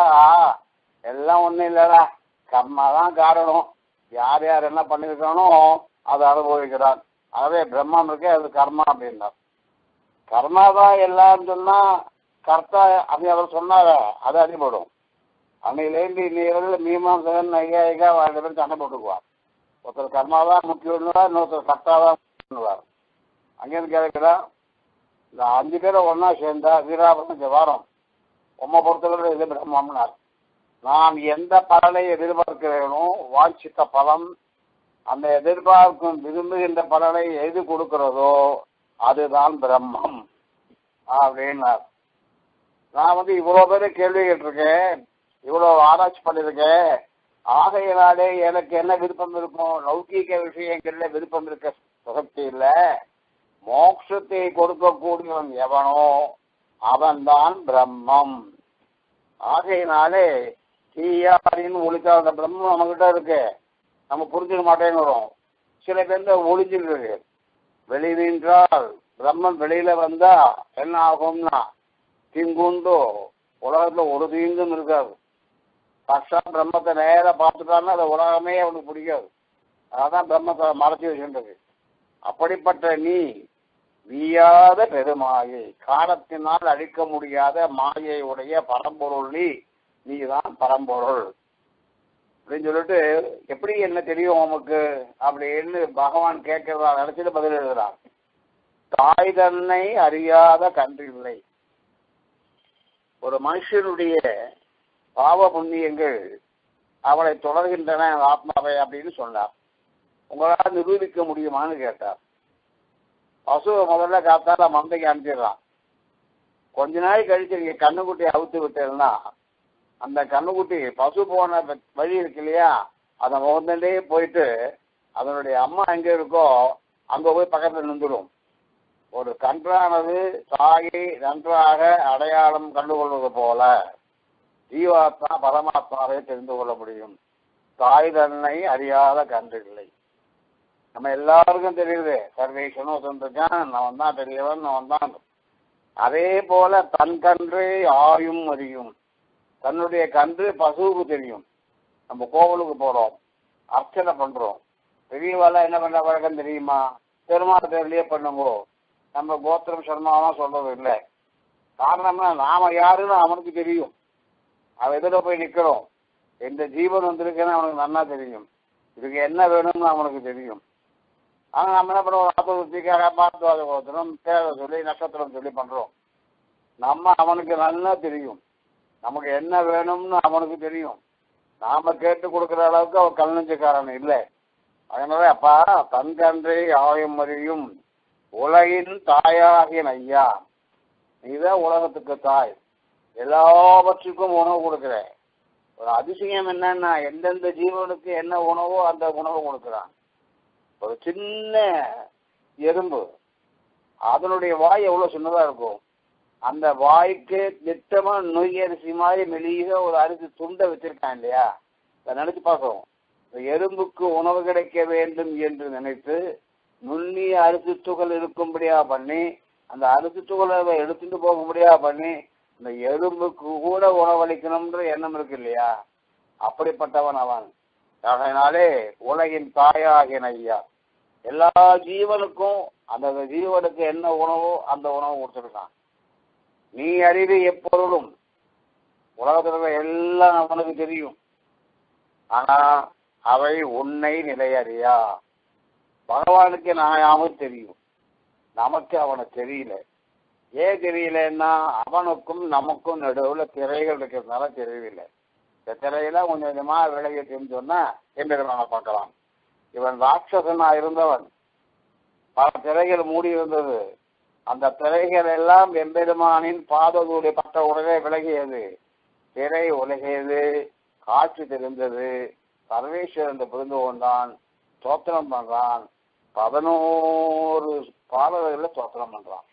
எல்லாம் ஒன்றும் இல்லடா கர்மா தான் காரணம் யார் யார் என்ன பண்ணியிருக்கானோ அதை அனுபவிக்கிறான் அதே பிரம்மம் இருக்கு அது கர்மா அப்படின்னார் கர்மா தான் எல்லாம் சொன்னா கர்த்தா அப்படி அவர் சொன்னார அது அடிபடும் அன்னையிலேருந்து இன்னைக்கு மீமாசகன் நையாயிகா ரெண்டு பேரும் சண்டை போட்டுக்குவார் ஒருத்தர் கர்மா தான் முக்கியம்னுவார் இன்னொருத்தர் கர்த்தா தான் பண்ணுவார் அங்கேருந்து கேட்கிறா இந்த அஞ்சு பேரை ஒன்றா சேர்ந்தா வீராபரண ஜவாரம் உம்மை பொறுத்தவரை இது பிரம்மம்னார் நான் எந்த பலனை எதிர்பார்க்கிறேனோ வாஞ்சித்த பலன் அந்த எதிர்பார்க்கும் விரும்புகின்ற பலனை எது கொடுக்கிறதோ அதுதான் பிரம்மம் அப்படின்னார் நான் வந்து இவ்வளோ பேரை கேள்வி கேட்டிருக்கேன் இவ்வளோ ஆராய்ச்சி பண்ணியிருக்கேன் ஆகையினாலே எனக்கு என்ன விருப்பம் இருக்கும் லௌகீக விஷயங்கள்ல விருப்பம் இருக்க சக்தி இல்லை மோட்சத்தை கொடுக்கக்கூடியவன் எவனோ அவன்தான் பிரம்மம் ஆகையினாலே தீயாரின்னு ஒழிக்காத அந்த பிரம்மம் நம்மகிட்ட இருக்கு நம்ம புரிஞ்சுக்க மாட்டேங்கிறோம் சில பேர்ல ஒளிஞ்சிட்டு இருக்கு வெளி நின்றால் பிரம்மன் வெளியில வந்தா என்ன ஆகும்னா தீங்குண்டோ உலகத்துல ஒரு தீங்கும் இருக்காது பக்ஷா பிரம்மத்தை நேரா பார்த்துட்டான்னா அந்த உலகமே அவனுக்கு பிடிக்காது அதான் பிரம்மத்தை மறைச்சி வச்சுருக்கு அப்படிப்பட்ட நீ வீயாத பெருமாயை காலத்தினால் அழிக்க முடியாத மாயையுடைய பரம்பொருள் நீ நீதான் பரம்பொருள் அப்படின்னு சொல்லிட்டு எப்படி என்ன தெரியும் உமக்கு அப்படின்னு பகவான் கேட்கிறதா நினைச்சிட்டு பதில் எழுதுறான் தாய் தன்னை அறியாத கன்றில்லை ஒரு மனுஷனுடைய பாவ புண்ணியங்கள் அவளை தொடர்கின்றன ஆத்மாவை அப்படின்னு சொன்னார் உங்களால் நிரூபிக்க முடியுமான்னு கேட்டார் பசுவை முதல்ல காத்தால மந்தைக்கு அனுப்பிடுறான் கொஞ்ச நாள் கழிச்சு நீங்க கண்ணுக்குட்டியை அவுத்து விட்டேன்னா அந்த கண்ணுக்குட்டி பசு போன வழி இருக்கு இல்லையா அதை முகந்தே போயிட்டு அதனுடைய அம்மா எங்க இருக்கோ அங்க போய் பக்கத்துல நின்றுடும் ஒரு கன்றானது தாயை நன்றாக அடையாளம் கண்டுகொள்வது போல ஜீவாத்மா பரமாத்மாவை தெரிந்து கொள்ள முடியும் தாய் தன்னை அறியாத கன்றில்லை நம்ம எல்லாருக்கும் தெரியுது சர்வேஷனும் வந்திருக்கான் அவன் தான் பெரியவன் அவன் தான் அதே போல தன் கன்று ஆயும் அறியும் தன்னுடைய கன்று பசுவுக்கு தெரியும் நம்ம கோவிலுக்கு போறோம் அர்ச்சனை பண்றோம் பெரியவாள என்ன பண்ற வழக்கம் தெரியுமா பெருமாள் பேர்லயே பண்ணுங்கோ நம்ம கோத்திரம் சர்மாவெல்லாம் சொல்றது இல்லை காரணம்னா நாம யாருன்னு அவனுக்கு தெரியும் அவன் எதிர போய் நிக்கிறோம் எந்த ஜீவன் வந்திருக்குன்னு அவனுக்கு நன்னா தெரியும் இதுக்கு என்ன வேணும்னு அவனுக்கு தெரியும் ஆனா நம்ம என்ன பண்ணுவோம் ஆத்மபுத்திக்காக பார்த்து கோத்திரம் பேரை சொல்லி நட்சத்திரம் சொல்லி பண்றோம் நம்ம அவனுக்கு நல்லா தெரியும் நமக்கு என்ன வேணும்னு அவனுக்கு தெரியும் நாம கேட்டு கொடுக்குற அளவுக்கு அவன் கல் நெஞ்சுக்காரன் இல்லை அதனால அப்பா தன் கன்றை ஆயம் அறியும் உலகின் தாயாகிய ஐயா நீதான் உலகத்துக்கு தாய் எல்லாவற்றுக்கும் உணவு கொடுக்குற ஒரு அதிசயம் என்னன்னா எந்தெந்த ஜீவனுக்கு என்ன உணவோ அந்த உணவு கொடுக்குறான் ஒரு சின்ன எறும்பு அதனுடைய வாய் எவ்வளவு சின்னதா இருக்கும் அந்த வாய்க்கு திட்டமா நொய் அரிசி மாதிரி மெலிக ஒரு அரிசி துண்டை வச்சிருக்கான் இல்லையா அதை நினைச்சு பார்க்கணும் இந்த எறும்புக்கு உணவு கிடைக்க வேண்டும் என்று நினைத்து நுண்ணிய அரிசி துகள் இருக்கும்படியா பண்ணி அந்த அரிசி துகளை எடுத்துட்டு போகும்படியா பண்ணி இந்த எறும்புக்கு கூட உணவளிக்கணும்ன்ற எண்ணம் இருக்கு இல்லையா அப்படிப்பட்டவன் அவன் அதனாலே உலகின் தாயாகின ஐயா எல்லா ஜீவனுக்கும் அந்த ஜீவனுக்கு என்ன உணவோ அந்த உணவு கொடுத்துருக்கான் நீ அறிவு எப்பொருளும் உலகத்தில் இருக்கிற எல்லாம் அவனுக்கு தெரியும் ஆனா அவை உன்னை நிலையறியா பகவானுக்கு நாயாமும் தெரியும் நமக்கு அவனை தெரியல ஏன் தெரியலன்னா அவனுக்கும் நமக்கும் நடுவில் திரைகள் இருக்கிறதுனால தெரியவில்லை இந்த திரையெல்லாம் கொஞ்சம் கொஞ்சமா விலகிட்டுன்னு சொன்னா எம்பெருமானை பார்க்கலாம் இவன் ராட்சசனா இருந்தவன் பல திரைகள் மூடி இருந்தது அந்த திரைகள் எல்லாம் எம்பெருமானின் பாததூடி பட்ட உடனே விலகியது திரை உலகியது காட்சி தெரிந்தது சர்வேஸ்வரன் புரிந்து கொண்டான் தோத்திரம் பண்றான் பதினோரு பாடல்களை தோத்திரம் பண்றான்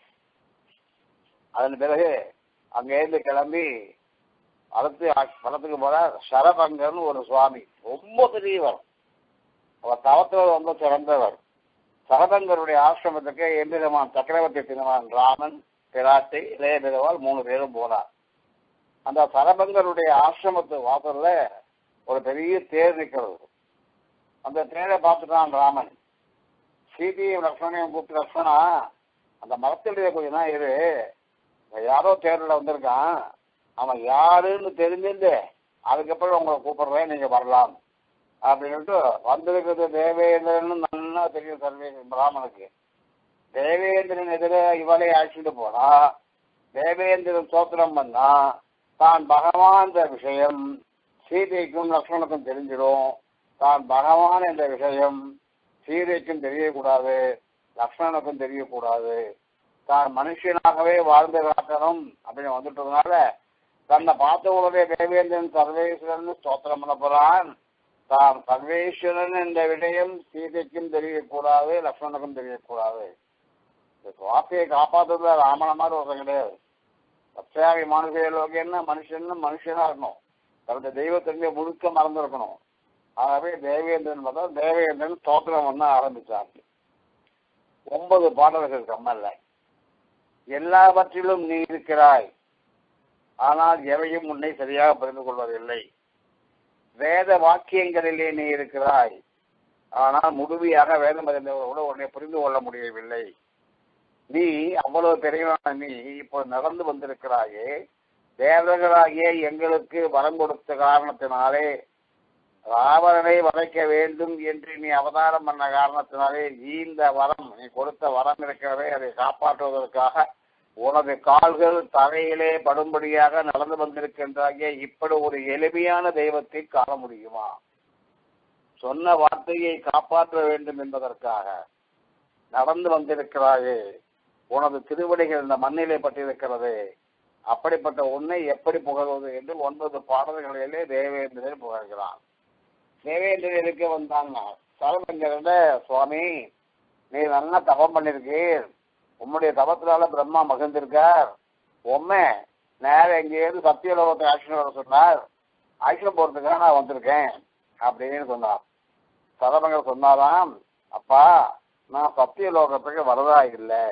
அதன் பிறகு அங்கேருந்து கிளம்பி வளத்து வளத்துக்கு போற சரபங்கர்னு ஒரு சுவாமி ரொம்ப பெரியவர் அவர் தவத்தில் ரொம்ப சிறந்தவர் சரபங்கருடைய ஆசிரமத்துக்கு எம்பிரமான் சக்கரவர்த்தி திருமான் ராமன் பிராட்டி இளைய பிறவால் மூணு பேரும் போனார் அந்த சரபங்கருடைய ஆசிரமத்து வாசல்ல ஒரு பெரிய தேர் நிற்கிறது அந்த தேரை பார்த்துட்டான் ராமன் சீதையும் லக்ஷ்மணையும் கூப்பிட்டு லக்ஷ்மணா அந்த மரத்திலேயே கொஞ்ச நாள் இரு யாரோ தேர்ல வந்திருக்கான் அவன் யாருன்னு தெரிஞ்சிருந்து அதுக்கப்புறம் உங்களை கூப்பிடுறேன் நீங்க வரலாம் அப்படின்ட்டு வந்திருக்கிறது தேவேந்திரன் நல்லா தெரியும் சர்வே பிராமனுக்கு தேவேந்திரன் எதிர இவளை அழைச்சிட்டு போனா தேவேந்திரன் சோத்திரம் பண்ணா தான் பகவான் விஷயம் சீதைக்கும் லக்ஷ்மணுக்கும் தெரிஞ்சிடும் தான் பகவான் என்ற விஷயம் சீதைக்கும் தெரியக்கூடாது லக்ஷ்மணனுக்கும் தெரியக்கூடாது தான் மனுஷனாகவே வாழ்ந்து காட்டணும் அப்படின்னு வந்துட்டதுனால தன்னை பார்த்த உடனே தேவேந்திரன் சர்வேஸ்வரன் ஸ்தோத்திரம் பண்ண போறான் தான் சர்வேஸ்வரன் என்ற விடயம் சீதைக்கும் தெரியக்கூடாது லக்ஷ்மணனுக்கும் தெரியக்கூடாது இந்த வார்த்தையை காப்பாற்றுறதுல ராமன மாதிரி ஒருத்தன் கிடையாது சத்தியாகி மனுஷ லோகம்னா மனுஷன் மனுஷனா இருக்கணும் தன்னுடைய தெய்வத்தினுடைய முழுக்க மறந்துருக்கணும் ஆகவே தேவேந்திரன் பார்த்தா தேவேந்திரன் ஸ்தோத்திரம் பண்ண ஆரம்பிச்சாங்க ஒன்பது பாடல்கள் கம்மல்ல எல்லாவற்றிலும் நீ இருக்கிறாய் ஆனால் எவையும் உன்னை சரியாக புரிந்து கொள்வதில்லை வேத வாக்கியங்களிலே நீ இருக்கிறாய் ஆனால் முழுமையாக வேதம் அறிந்தவர்களோடு உன்னை புரிந்து கொள்ள முடியவில்லை நீ அவ்வளவு பெரியவனான நீ இப்போ நடந்து வந்திருக்கிறாயே தேவர்களாகிய எங்களுக்கு வரம் கொடுத்த காரணத்தினாலே ராவணனை வதைக்க வேண்டும் என்று நீ அவதாரம் பண்ண காரணத்தினாலே இந்த வரம் நீ கொடுத்த வரம் இருக்கிறதே அதை காப்பாற்றுவதற்காக உனது கால்கள் தரையிலே படும்படியாக நடந்து வந்திருக்கின்றாய இப்படி ஒரு எளிமையான தெய்வத்தை காண முடியுமா சொன்ன வார்த்தையை காப்பாற்ற வேண்டும் என்பதற்காக நடந்து வந்திருக்கிறாயே உனது திருவடிகள் இந்த மண்ணிலே பட்டிருக்கிறது அப்படிப்பட்ட உன்னை எப்படி புகழ்வது என்று ஒன்பது பாடல்களிலே தேவேந்திரன் புகழ்கிறான் தேவேந்திரனுக்கு வந்தாங்க சரபங்கரண்ட சுவாமி நீ நல்லா தபம் பண்ணிருக்கீர் உம்முடைய தபத்தினால பிரம்மா மகிழ்ந்திருக்கார் உண்மை நேரம் எங்கேயாவது சத்தியலோகத்தை ஆக்ஷன் வர சொன்னார் ஆக்ஷன் போறதுக்காக நான் வந்திருக்கேன் அப்படின்னு சொன்னார் சரபங்கர் சொன்னாராம் அப்பா நான் சத்தியலோகத்துக்கு வரதா இல்லை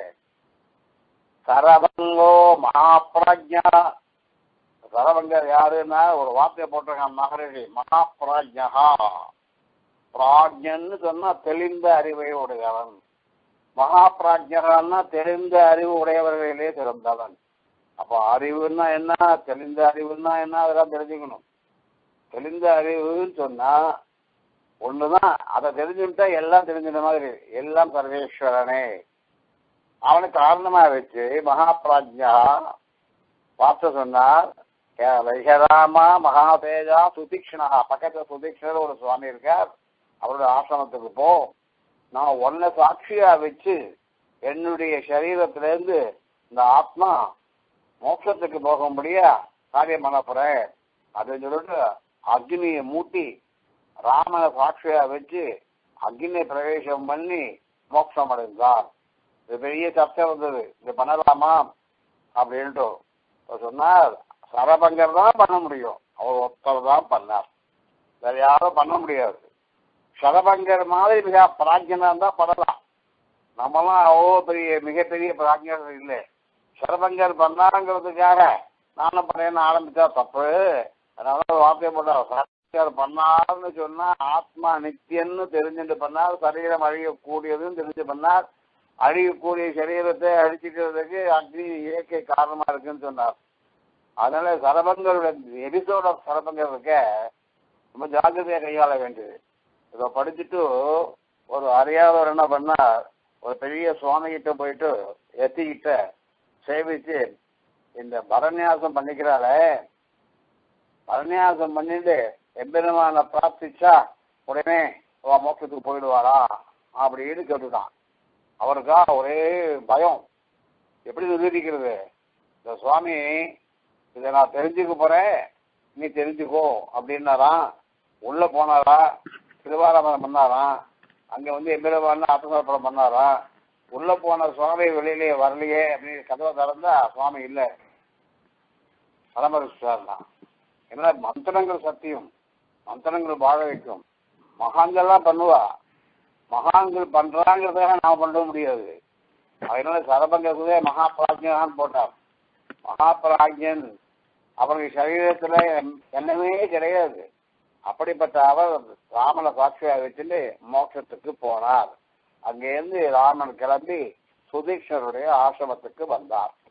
சரபங்கோ மகாபிரஜா சரபங்கர் யாருன்னா ஒரு வார்த்தையை போட்டிருக்கான் மகரிஷி மகாபிராஜா பிராஜ்யன்னு சொன்னா தெளிந்த அறிவை உடையவன் மகா பிராஜ்யகான்னா தெரிந்த அறிவு உடையவர்களிலே சிறந்தவன் அப்போ அறிவுன்னா என்ன தெளிந்த அறிவுன்னா என்ன அதெல்லாம் தெரிஞ்சுக்கணும் தெளிந்த அறிவுன்னு சொன்னா ஒண்ணுதான் அதை தெரிஞ்சுட்டா எல்லாம் தெரிஞ்சிட்ட மாதிரி எல்லாம் சர்வேஸ்வரனே அவனுக்கு காரணமா வச்சு மகா பிராஜ்யா பார்த்து சொன்னார் வைகராமா மகாதேஜா சுதீக்ஷணா பக்கத்துல சுதீக்ஷணர் ஒரு சுவாமி இருக்கார் அவருடைய ஆசிரமத்துக்கு போ நான் ஒன்ன சாட்சியா வச்சு என்னுடைய சரீரத்திலேருந்து இந்த ஆத்மா மோட்சத்துக்கு போகும்படியா காரியம் பண்ண போறேன் அப்படின்னு சொல்லிட்டு அக்னியை மூட்டி ராமனை சாட்சியா வச்சு அக்னி பிரவேசம் பண்ணி மோட்சம் அடைந்தார் இது பெரிய சர்ச்சை வந்தது இது பண்ணலாமா அப்படின்ட்டு சொன்னார் சரபங்கர் தான் பண்ண முடியும் அவர் ஒருத்தர் தான் பண்ணார் வேற யாரும் பண்ண முடியாது சரபங்கர் மாதிரி மிக பிராஜ்யனா தான் பண்ணலாம் நம்மலாம் அவ்வளோ பெரிய மிகப்பெரிய பிராஜ்யர் இல்லை சரபங்கர் பண்ணாங்கிறதுக்காக நானும் பண்ணேன்னு ஆரம்பிச்சா தப்பு அதனால ஒரு வார்த்தையை போட்டார் சரபங்கர் பண்ணார்னு சொன்னா ஆத்மா நித்தியன்னு தெரிஞ்சுட்டு பண்ணார் சரீரம் அழியக்கூடியதுன்னு தெரிஞ்சு பண்ணார் அழியக்கூடிய சரீரத்தை அழிச்சிக்கிறதுக்கு அக்னி இயற்கை காரணமா இருக்குன்னு சொன்னார் அதனால சரபங்களுடைய எபிசோட் ஆஃப் சரபங்கர் இருக்க ரொம்ப ஜாக்கிரதையா கையாள வேண்டியது இதை படிச்சுட்டு ஒரு அறியாதவர் என்ன பண்ணார் ஒரு பெரிய சுவாமி கிட்ட போயிட்டு எத்திக்கிட்ட சேவிச்சு இந்த பரநியாசம் பண்ணிக்கிறாளே பரநியாசம் பண்ணிட்டு எம்பெருமான பிரார்த்திச்சா உடனே அவ மோட்சத்துக்கு போயிடுவாரா அப்படின்னு கேட்டுட்டான் அவருக்கா ஒரே பயம் எப்படி நிரூபிக்கிறது இந்த சுவாமி இதை நான் தெரிஞ்சுக்க போறேன் நீ தெரிஞ்சுக்கோ அப்படின்னாராம் உள்ள போனாரா திருவாராமரம் பண்ணாராம் அங்க வந்து எம்பெருமான் ஆத்மசமர்ப்பணம் பண்ணாராம் உள்ள போன சுவாமி வெளியிலே வரலையே அப்படின்னு கதவை திறந்தா சுவாமி இல்லை பரமரிச்சார்னா ஏன்னா மந்திரங்கள் சத்தியம் மந்திரங்கள் வாழ வைக்கும் மகான்கள்லாம் பண்ணுவா மகான்கள் பண்றாங்கிறதுக்காக நான் பண்ண முடியாது அதனால சரபங்கத்துவே மகா பிராஜ்யான் போட்டார் மகா பிராஜ்யன் அவருடைய சரீரத்துல என்னமே கிடையாது அப்படிப்பட்ட அவர் ராமனை சாட்சியா வச்சுட்டு மோட்சத்துக்கு போனார் அங்கேருந்து ராமன் கிளம்பி சுதீக்ஷருடைய ஆசிரமத்துக்கு வந்தார்